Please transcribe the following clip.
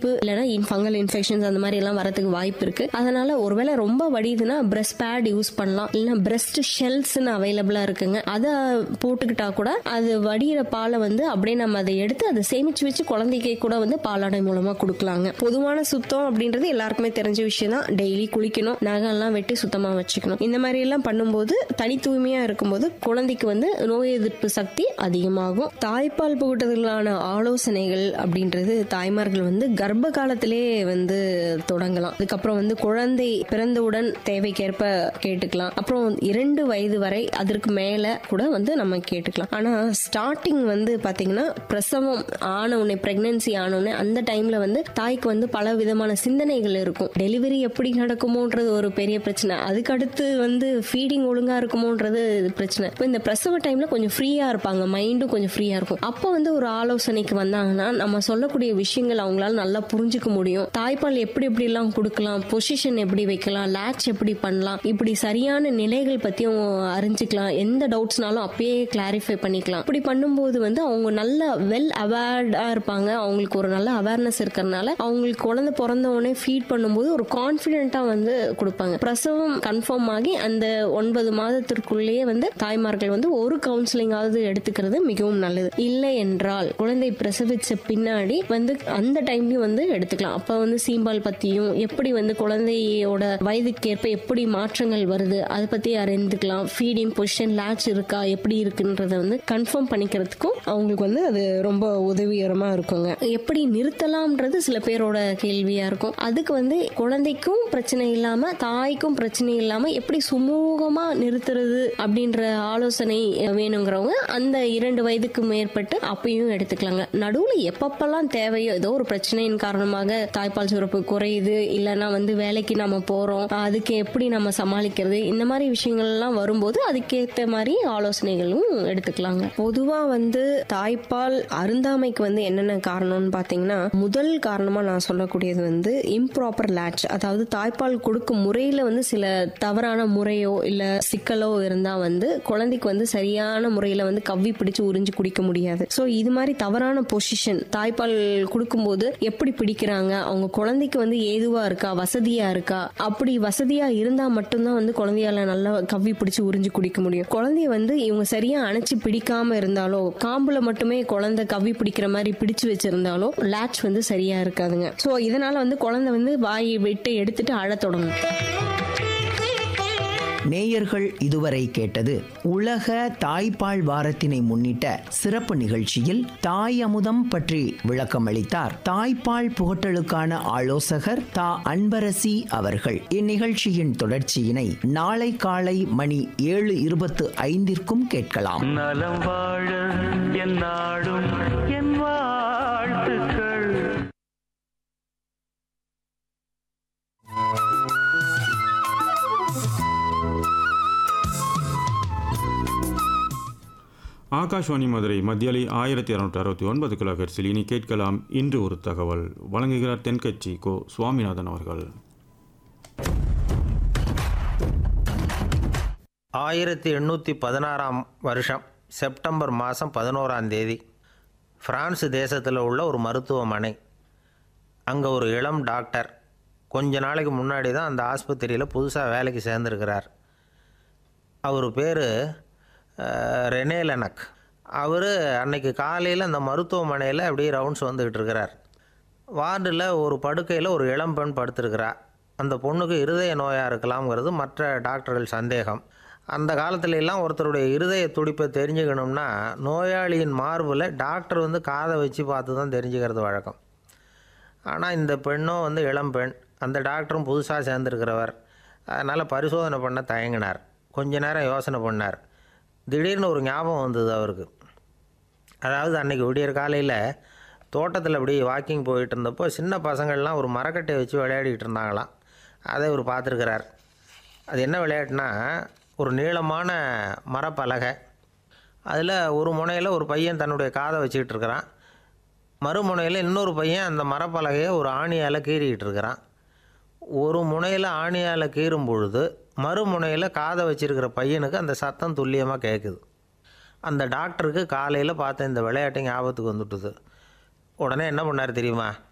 வெடிப்பு இல்லைன்னா fungal infections அந்த மாதிரி எல்லாம் வரதுக்கு வாய்ப்பு இருக்கு அதனால ஒருவேளை ரொம்ப வடியுதுன்னா பிரஸ்ட் பேட் யூஸ் பண்ணலாம் இல்லைன்னா பிரஸ்ட் ஷெல்ஸ்னு அவைலபிளா இருக்குங்க அதை போட்டுக்கிட்டா கூட அது வடிகிற பாலை வந்து அப்படியே நம்ம அதை எடுத்து அதை சேமிச்சு வச்சு குழந்தைக்கு கூட வந்து பாலாடை மூலமா கொடுக்கலாங்க பொதுவான சுத்தம் அப்படின்றது எல்லாருக்குமே தெரிஞ்ச விஷயம் தான் டெய்லி குளிக்கணும் நகைலாம் வெட்டி சுத்தமா வச்சுக்கணும் இந்த மாதிரி எல்லாம் பண்ணும்போது தனி தூய்மையா இருக்கும்போது குழந்தைக்கு வந்து நோய் எதிர்ப்பு சக்தி அதிகமாகும் தாய்ப்பால் புகட்டுதலான ஆலோசனைகள் அப்படின்றது தாய்மார்கள் வந்து கர்ப்ப காலத்திலே வந்து தொடங்கலாம் அதுக்கப்புறம் வந்து குழந்தை பிறந்தவுடன் தேவைக்கேற்ப கேட்டுக்கலாம் அப்புறம் இரண்டு வயது வரை அதற்கு மேல கூட வந்து நம்ம கேட்டுக்கலாம் ஆனா ஸ்டார்டிங் வந்து பாத்தீங்கன்னா பிரசவம் ஆன உடனே பிரெக்னன்சி ஆன உடனே அந்த டைம்ல வந்து தாய்க்கு வந்து பல விதமான சிந்தனைகள் இருக்கும் டெலிவரி எப்படி நடக்குமோன்றது ஒரு பெரிய பிரச்சனை அதுக்கு அடுத்து வந்து ஃபீடிங் ஒழுங்கா இருக்குமோன்றது பிரச்சனை இப்போ இந்த பிரசவ டைம்ல கொஞ்சம் ஃப்ரீயா இருப்பாங்க மைண்டும் கொஞ்சம் ஃப்ரீயா இருக்கும் அப்போ வந்து ஒரு ஆலோசனைக்கு வந்தாங்கன்னா நம்ம சொல்லக்கூடிய விஷயங்கள் அவங்களால நல்லா புரிஞ்சுக்க முடியும் தாய்ப்பால் எப்படி எப்படி எல்லாம் கொடுக்கலாம் பொசிஷன் எப்படி வைக்கலாம் லேட்ச் எப்படி பண்ணலாம் இப்படி சரியான நிலைகள் பத்தியும் அறிஞ்சுக்கலாம் எந்த டவுட்ஸ்னாலும் அப்பயே கிளாரிஃபை பண்ணிக்கலாம் இப்படி பண்ணும்போது வந்து அவங்க நல்ல வெல் அவேர்டா இருப்பாங்க அவங்களுக்கு ஒரு நல்ல அவேர்னஸ் இருக்கிறதுனால அவங்களுக்கு குழந்தை பிறந்த உடனே ஃபீட் பண்ணும்போது ஒரு கான்பிடென்ட்டா வந்து கொடுப்பாங்க பிரசவம் கன்ஃபார்ம் ஆகி அந்த ஒன்பது மாதத்திற்குள்ளேயே வந்து தாய்மார்கள் வந்து ஒரு கவுன்சிலிங்காவது எடுத்துக்கிறது மிகவும் நல்லது இல்லை என்றால் குழந்தை பிரசவிச்ச பின்னாடி வந்து அந்த டைம்லயும் வந்து எடுத்துக்கலாம் அப்ப வந்து சீம்பால் பத்தியும் எப்படி வந்து குழந்தையோட வயதுக்கேற்ப எப்படி மாற்றங்கள் வருது அதை பத்தி அறிந்துக்கலாம் ஃபீடிங் பொசிஷன் லேட்ச் இருக்கா எப்படி இருக்குன்றத வந்து கன்ஃபார்ம் பண்ணிக்கிறதுக்கும் அவங்களுக்கு வந்து அது ரொம்ப உதவிகரமா இருக்குங்க எப்படி நிறுத்தலாம்ன்றது சில பேரோட கேள்வியா இருக்கும் அதுக்கு வந்து குழந்தைக்கும் பிரச்சனை இல்லாம தாய்க்கும் பிரச்சனை இல்லாம எப்படி சுமூகமா நிறுத்துறது அப்படின்ற ஆலோசனை வேணுங்கிறவங்க அந்த இரண்டு வயதுக்கு மேற்பட்டு அப்பயும் எடுத்துக்கலாங்க நடுவுல எப்பப்பெல்லாம் தேவையோ ஏதோ ஒரு பிரச்சனையின் காரணமாக தாய்ப்பால் சுரப்பு குறையுது இல்லைன்னா வந்து வேலைக்கு நம்ம போறோம் அதுக்கு எப்படி நம்ம சமாளிக்கிறது இந்த மாதிரி விஷயங்கள் எல்லாம் வரும்போது அதுக்கேற்ற மாதிரி ஆலோசனைகளும் எடுத்துக்கலாங்க பொதுவா வந்து தாய்ப்பால் அருந்தாமைக்கு வந்து என்னென்ன காரணம்னு பாத்தீங்கன்னா முதல் காரணமா நான் சொல்லக்கூடியது வந்து இம்ப்ராப்பர் லேட்ச் அதாவது தாய்ப்பால் கொடுக்கும் முறையில வந்து சில தவறான முறையோ இல்ல சிக்கலோ இருந்தா வந்து குழந்தைக்கு வந்து சரியான முறையில வந்து கவ்வி பிடிச்சு உறிஞ்சு குடிக்க முடியாது சோ இது மாதிரி தவறான பொசிஷன் தாய்ப்பால் கொடுக்கும்போது எப்படி பிடிக்கிறாங்க அவங்க குழந்தைக்கு வந்து ஏதுவா இருக்கா வசதியா இருக்கா அப்படி வசதியா இருந்தா மட்டும்தான் வந்து குழந்தையால நல்லா கவ்வி பிடிச்சு உறிஞ்சு குடிக்க முடியும் குழந்தைய வந்து இவங்க சரியா அணைச்சு பிடிக்காம இருந்தாலோ காம்புல மட்டுமே குழந்தை கவ்வி பிடிக்கிற மாதிரி பிடிச்சு வச்சிருந்தாலோ லேட்ச் வந்து சரியா இருக்காதுங்க சோ இதனால வந்து குழந்தை வந்து வாயை விட்டு எடுத்துட்டு அழத் தொடங்கும் நேயர்கள் இதுவரை கேட்டது உலக தாய்ப்பால் வாரத்தினை முன்னிட்ட சிறப்பு நிகழ்ச்சியில் தாய் அமுதம் பற்றி விளக்கம் அளித்தார் தாய்ப்பால் புகட்டலுக்கான ஆலோசகர் தா அன்பரசி அவர்கள் இந்நிகழ்ச்சியின் தொடர்ச்சியினை நாளை காலை மணி ஏழு இருபத்து ஐந்திற்கும் கேட்கலாம் நலம் வாழ என் நாடும் என் வாழ்த்துக்கள் ஆகாஷ்வாணி மதுரை மத்தியலை ஆயிரத்தி இரநூற்றி அறுபத்தி ஒன்பது கிலோஹெர்ஸில் இனி கேட்கலாம் இன்று ஒரு தகவல் வழங்குகிறார் தென்கட்சி கோ சுவாமிநாதன் அவர்கள் ஆயிரத்தி எண்ணூற்றி பதினாறாம் வருஷம் செப்டம்பர் மாதம் பதினோராம் தேதி பிரான்ஸ் தேசத்தில் உள்ள ஒரு மருத்துவமனை அங்கே ஒரு இளம் டாக்டர் கொஞ்ச நாளைக்கு முன்னாடி தான் அந்த ஆஸ்பத்திரியில் புதுசாக வேலைக்கு சேர்ந்துருக்கிறார் அவர் பேர் ரெனே லெனக் அவர் அன்னைக்கு காலையில் அந்த மருத்துவமனையில் அப்படியே ரவுண்ட்ஸ் வந்துக்கிட்டு இருக்கிறார் வார்டில் ஒரு படுக்கையில் ஒரு இளம் பெண் படுத்திருக்கிறா அந்த பொண்ணுக்கு இருதய நோயாக இருக்கலாம்ங்கிறது மற்ற டாக்டர்கள் சந்தேகம் அந்த காலத்துல எல்லாம் ஒருத்தருடைய இருதய துடிப்பை தெரிஞ்சுக்கணும்னா நோயாளியின் மார்பில் டாக்டர் வந்து காதை வச்சு பார்த்து தான் தெரிஞ்சுக்கிறது வழக்கம் ஆனால் இந்த பெண்ணும் வந்து இளம் பெண் அந்த டாக்டரும் புதுசாக சேர்ந்துருக்கிறவர் அதனால் பரிசோதனை பண்ண தயங்கினார் கொஞ்ச நேரம் யோசனை பண்ணார் திடீர்னு ஒரு ஞாபகம் வந்தது அவருக்கு அதாவது அன்னைக்கு விடியற் காலையில் தோட்டத்தில் அப்படி வாக்கிங் போயிட்டு இருந்தப்போ சின்ன பசங்கள்லாம் ஒரு மரக்கட்டையை வச்சு விளையாடிட்டு இருந்தாங்களாம் அதை இவர் பார்த்துருக்கிறார் அது என்ன விளையாட்டுனா ஒரு நீளமான மரப்பலகை அதில் ஒரு முனையில் ஒரு பையன் தன்னுடைய காதை வச்சுக்கிட்டு இருக்கிறான் மறுமுனையில் இன்னொரு பையன் அந்த மரப்பலகையை ஒரு ஆணியால் கீறிக்கிட்டு இருக்கிறான் ஒரு முனையில் ஆணியால் கீறும் பொழுது மறுமுனையில் காதை வச்சிருக்கிற பையனுக்கு அந்த சத்தம் துல்லியமாக கேட்குது அந்த டாக்டருக்கு காலையில் பார்த்த இந்த விளையாட்டு ஞாபகத்துக்கு வந்துட்டுது உடனே என்ன பண்ணார் தெரியுமா